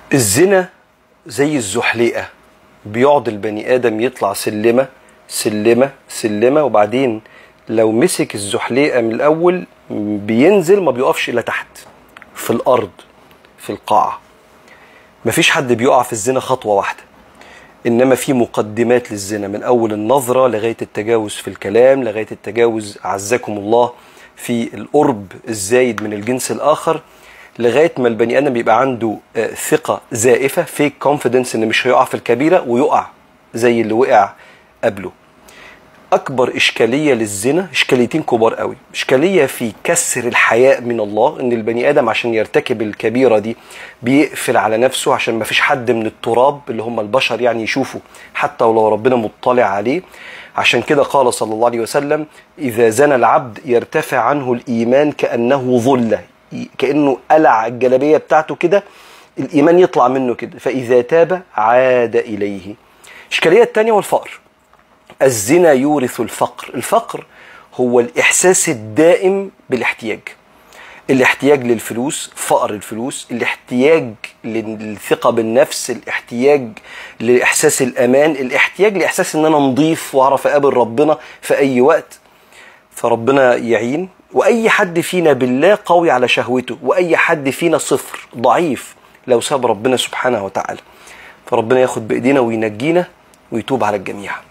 الزنا زي الزحليقة بيقعد البني آدم يطلع سلمة سلمة سلمة وبعدين لو مسك الزحليقة من الأول بينزل ما بيقفش إلا تحت في الأرض في القاع مفيش حد بيقع في الزنا خطوة واحدة إنما في مقدمات للزنا من أول النظرة لغاية التجاوز في الكلام لغاية التجاوز أعزكم الله في القرب الزايد من الجنس الآخر لغايه ما البني ادم بيبقى عنده آه، ثقه زائفه فيك كونفيدنس ان مش هيقع في الكبيره ويقع زي اللي وقع قبله اكبر اشكاليه للزنا اشكاليتين كبار قوي اشكاليه في كسر الحياء من الله ان البني ادم عشان يرتكب الكبيره دي بيقفل على نفسه عشان ما فيش حد من التراب اللي هم البشر يعني يشوفه حتى ولو ربنا مطلع عليه عشان كده قال صلى الله عليه وسلم اذا زنى العبد يرتفع عنه الايمان كانه ظله كانه قلع الجلابيه بتاعته كده الايمان يطلع منه كده فاذا تاب عاد اليه الاشكاليه الثانيه والفقر الزنا يورث الفقر الفقر هو الإحساس الدائم بالاحتياج الاحتياج للفلوس فقر الفلوس الاحتياج للثقة بالنفس الاحتياج لإحساس الأمان الاحتياج لإحساس أن أنا نضيف وأعرف أقابل ربنا في أي وقت فربنا يعين وأي حد فينا بالله قوي على شهوته وأي حد فينا صفر ضعيف لو ساب ربنا سبحانه وتعالى فربنا ياخد بإيدينا وينجينا ويتوب على الجميع